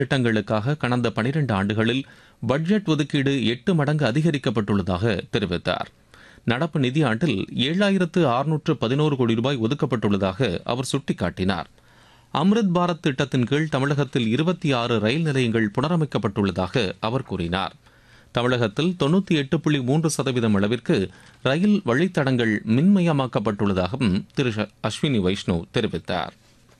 திட்டங்களுக்காக கடந்த பனிரெண்டு ஆண்டுகளில் பட்ஜெட் ஒதுக்கீடு எட்டு மடங்கு அதிகரிக்கப்பட்டுள்ளதாக தெரிவித்தார் நடப்பு நிதியாண்டில் ஏழாயிரத்து அறுநூற்று பதினோரு கோடி ரூபாய் ஒதுக்கப்பட்டுள்ளதாக அவர் சுட்டிக்காட்டினார் அம்ரித் பாரத் திட்டத்தின் கீழ் தமிழகத்தில் இருபத்தி ஆறு ரயில் நிலையங்கள் புனரமைக்கப்பட்டுள்ளதாக அவர் கூறினார் தமிழகத்தில் தொண்ணூற்றி எட்டு புள்ளி மூன்று சதவீதம் அளவிற்கு ரயில் வழித்தடங்கள் மின்மயமாக்கப்பட்டுள்ளதாகவும் திரு அஸ்வினி வைஷ்ணவ் தெரிவித்தார்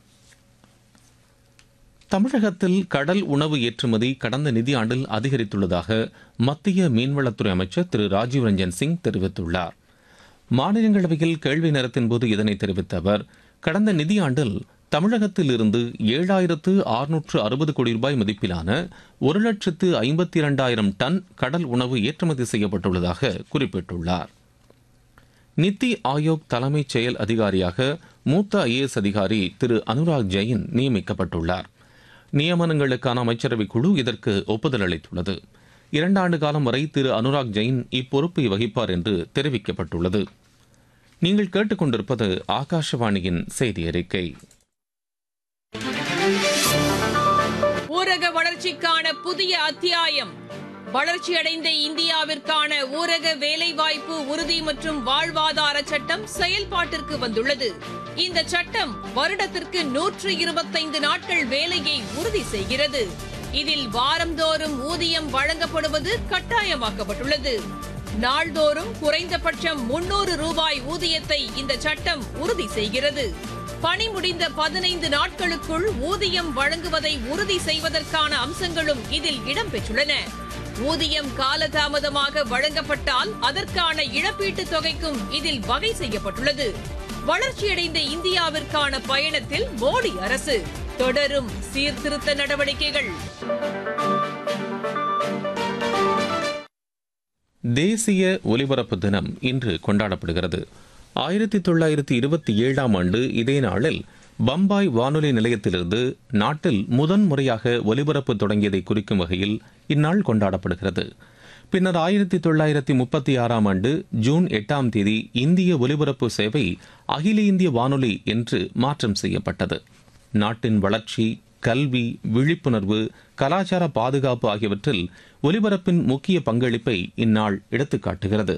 தமிழகத்தில் கடல் உணவு ஏற்றுமதி கடந்த நிதியாண்டில் அதிகரித்துள்ளதாக மத்திய மீன்வளத்துறை அமைச்சர் திரு ராஜீவ் ரஞ்சன் சிங் தெரிவித்துள்ளார் மாநிலங்களவையில் கேள்வி நேரத்தின்போது இதனை தெரிவித்த அவர் கடந்த நிதியாண்டில் தமிழகத்தில் இருந்து ஏழாயிரத்து அறுநூற்று அறுபது கோடி ரூபாய் மதிப்பிலான ஒரு லட்சத்து ஐம்பத்தி இரண்டாயிரம் டன் கடல் உணவு ஏற்றுமதி செய்யப்பட்டுள்ளதாக குறிப்பிட்டுள்ளார் நித்தி ஆயோக் தலைமைச் செயல் அதிகாரியாக மூத்த ஐஏஎஸ் அதிகாரி திரு அனுராக் ஜெயின் நியமிக்கப்பட்டுள்ளார் நியமனங்களுக்கான அமைச்சரவைக் குழு இதற்கு ஒப்புதல் அளித்துள்ளது இரண்டாண்டு காலம் வரை திரு அனுராக் ஜெயின் இப்பொறுப்பை வகிப்பார் என்று தெரிவிக்கப்பட்டுள்ளது நீங்கள் கேட்டுக்கொண்டிருப்பது ஆகாஷவாணியின் செய்தி அறிக்கை ஊரக வளர்ச்சிக்கான புதிய அத்தியாயம் வளர்ச்சியடைந்த இந்தியாவிற்கான ஊரக வேலைவாய்ப்பு உறுதி மற்றும் வாழ்வாதார சட்டம் செயல்பாட்டிற்கு வந்துள்ளது இந்த சட்டம் வருடத்திற்கு நூற்று இருபத்தைந்து நாட்கள் வேலையை உறுதி செய்கிறது இதில் வாரந்தோறும் ஊதியம் வழங்கப்படுவது கட்டாயமாக்கப்பட்டுள்ளது நாள்தோறும் குறைந்தபட்சம் முன்னூறு ரூபாய் ஊதியத்தை இந்த சட்டம் உறுதி செய்கிறது பணி முடிந்த பதினைந்து நாட்களுக்குள் ஊதியம் வழங்குவதை உறுதி செய்வதற்கான அம்சங்களும் இதில் இடம்பெற்றுள்ளன ஊதியம் காலதாமதமாக வழங்கப்பட்டால் அதற்கான இழப்பீட்டுத் தொகைக்கும் இதில் வகை செய்யப்பட்டுள்ளது வளர்ச்சியடைந்த இந்தியாவிற்கான பயணத்தில் மோடி அரசு தொடரும் சீர்திருத்த நடவடிக்கைகள் தேசிய ஒலிபரப்பு தினம் இன்று கொண்டாடப்படுகிறது ஆயிரத்தி தொள்ளாயிரத்தி இருபத்தி ஏழாம் ஆண்டு இதே நாளில் பம்பாய் வானொலி நிலையத்திலிருந்து நாட்டில் முதன் முறையாக ஒலிபரப்பு தொடங்கியதை குறிக்கும் வகையில் இந்நாள் கொண்டாடப்படுகிறது பின்னர் ஆயிரத்தி தொள்ளாயிரத்தி முப்பத்தி ஆறாம் ஆண்டு ஜூன் எட்டாம் தேதி இந்திய ஒலிபரப்பு சேவை அகில இந்திய வானொலி என்று மாற்றம் செய்யப்பட்டது நாட்டின் வளர்ச்சி கல்வி விழிப்புணர்வு கலாச்சார பாதுகாப்பு ஆகியவற்றில் ஒலிபரப்பின் முக்கிய பங்களிப்பை இந்நாள் எடுத்துக்காட்டுகிறது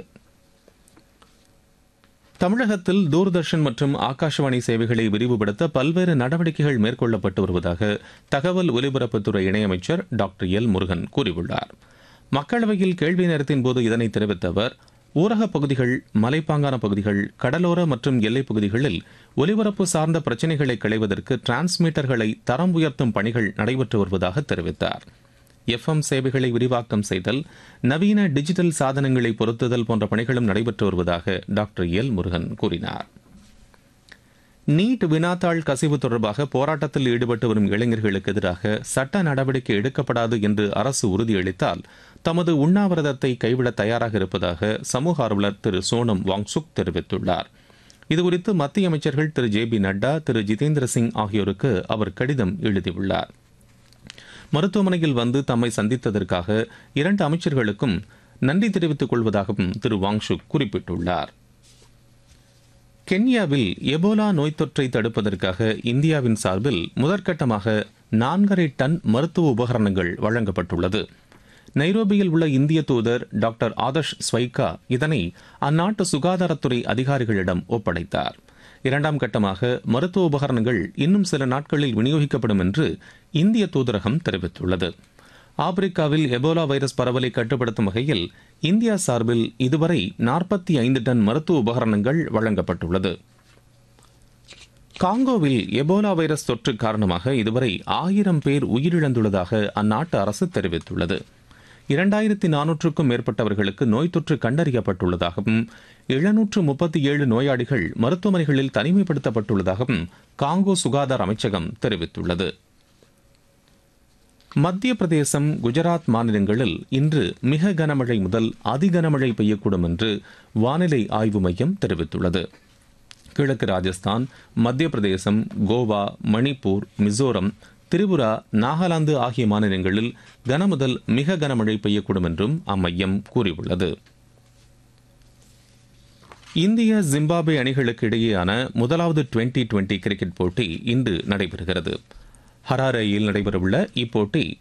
தமிழகத்தில் தூர்தர்ஷன் மற்றும் ஆகாஷவாணி சேவைகளை விரிவுபடுத்த பல்வேறு நடவடிக்கைகள் மேற்கொள்ளப்பட்டு வருவதாக தகவல் ஒலிபரப்புத்துறை இணையமைச்சர் டாக்டர் எல் முருகன் கூறியுள்ளார் மக்களவையில் கேள்வி நேரத்தின் போது இதனை தெரிவித்த அவர் ஊரகப் பகுதிகள் மலைப்பாங்கான பகுதிகள் கடலோர மற்றும் எல்லைப் பகுதிகளில் ஒலிபரப்பு சார்ந்த பிரச்சினைகளை களைவதற்கு டிரான்ஸ்மீட்டர்களை தரம் உயர்த்தும் பணிகள் நடைபெற்று வருவதாக தெரிவித்தார் எஃப்எம் சேவைகளை விரிவாக்கம் செய்தல் நவீன டிஜிட்டல் சாதனங்களை பொருத்துதல் போன்ற பணிகளும் நடைபெற்று வருவதாக டாக்டர் எல் முருகன் கூறினார் நீட் வினாத்தாள் கசிவு தொடர்பாக போராட்டத்தில் ஈடுபட்டு வரும் இளைஞர்களுக்கு எதிராக சட்ட நடவடிக்கை எடுக்கப்படாது என்று அரசு உறுதியளித்தால் தமது உண்ணாவிரதத்தை கைவிட தயாராக இருப்பதாக சமூக ஆர்வலர் திரு சோனம் வாங்சுக் தெரிவித்துள்ளார் இதுகுறித்து மத்திய அமைச்சர்கள் திரு ஜே பி நட்டா திரு ஜிதேந்திர சிங் ஆகியோருக்கு அவர் கடிதம் எழுதியுள்ளார் மருத்துவமனையில் வந்து தம்மை சந்தித்ததற்காக இரண்டு அமைச்சர்களுக்கும் நன்றி தெரிவித்துக் கொள்வதாகவும் திரு வாங்ஷுக் குறிப்பிட்டுள்ளார் கென்யாவில் எபோலா நோய் தொற்றை தடுப்பதற்காக இந்தியாவின் சார்பில் முதற்கட்டமாக நான்கரை டன் மருத்துவ உபகரணங்கள் வழங்கப்பட்டுள்ளது நைரோபியில் உள்ள இந்திய தூதர் டாக்டர் ஆதர்ஷ் ஸ்வைகா இதனை அந்நாட்டு சுகாதாரத்துறை அதிகாரிகளிடம் ஒப்படைத்தார் இரண்டாம் கட்டமாக மருத்துவ உபகரணங்கள் இன்னும் சில நாட்களில் விநியோகிக்கப்படும் என்று இந்திய தூதரகம் தெரிவித்துள்ளது ஆப்பிரிக்காவில் எபோலா வைரஸ் பரவலை கட்டுப்படுத்தும் வகையில் இந்தியா சார்பில் இதுவரை நாற்பத்தி ஐந்து டன் மருத்துவ உபகரணங்கள் வழங்கப்பட்டுள்ளது காங்கோவில் எபோலா வைரஸ் தொற்று காரணமாக இதுவரை ஆயிரம் பேர் உயிரிழந்துள்ளதாக அந்நாட்டு அரசு தெரிவித்துள்ளது இரண்டாயிரத்தி நானூற்றுக்கும் மேற்பட்டவர்களுக்கு நோய் தொற்று கண்டறியப்பட்டுள்ளதாகவும் எழுநூற்று முப்பத்தி ஏழு நோயாளிகள் மருத்துவமனைகளில் தனிமைப்படுத்தப்பட்டுள்ளதாகவும் காங்கோ சுகாதார அமைச்சகம் தெரிவித்துள்ளது மத்திய பிரதேசம் குஜராத் மாநிலங்களில் இன்று மிக கனமழை முதல் அதிகனமழை பெய்யக்கூடும் என்று வானிலை ஆய்வு மையம் தெரிவித்துள்ளது கிழக்கு ராஜஸ்தான் மத்திய பிரதேசம் கோவா மணிப்பூர் மிசோரம் திரிபுரா நாகாலாந்து ஆகிய மாநிலங்களில் கனமுதல் மிக கனமழை பெய்யக்கூடும் என்றும் அம்மையம் கூறியுள்ளது இந்திய ஜிம்பாப்வே அணிகளுக்கு இடையேயான முதலாவது டுவெண்டி டுவெண்டி கிரிக்கெட் போட்டி இன்று நடைபெறுகிறது ஹராரேயில் நடைபெறவுள்ள இப்போட்டி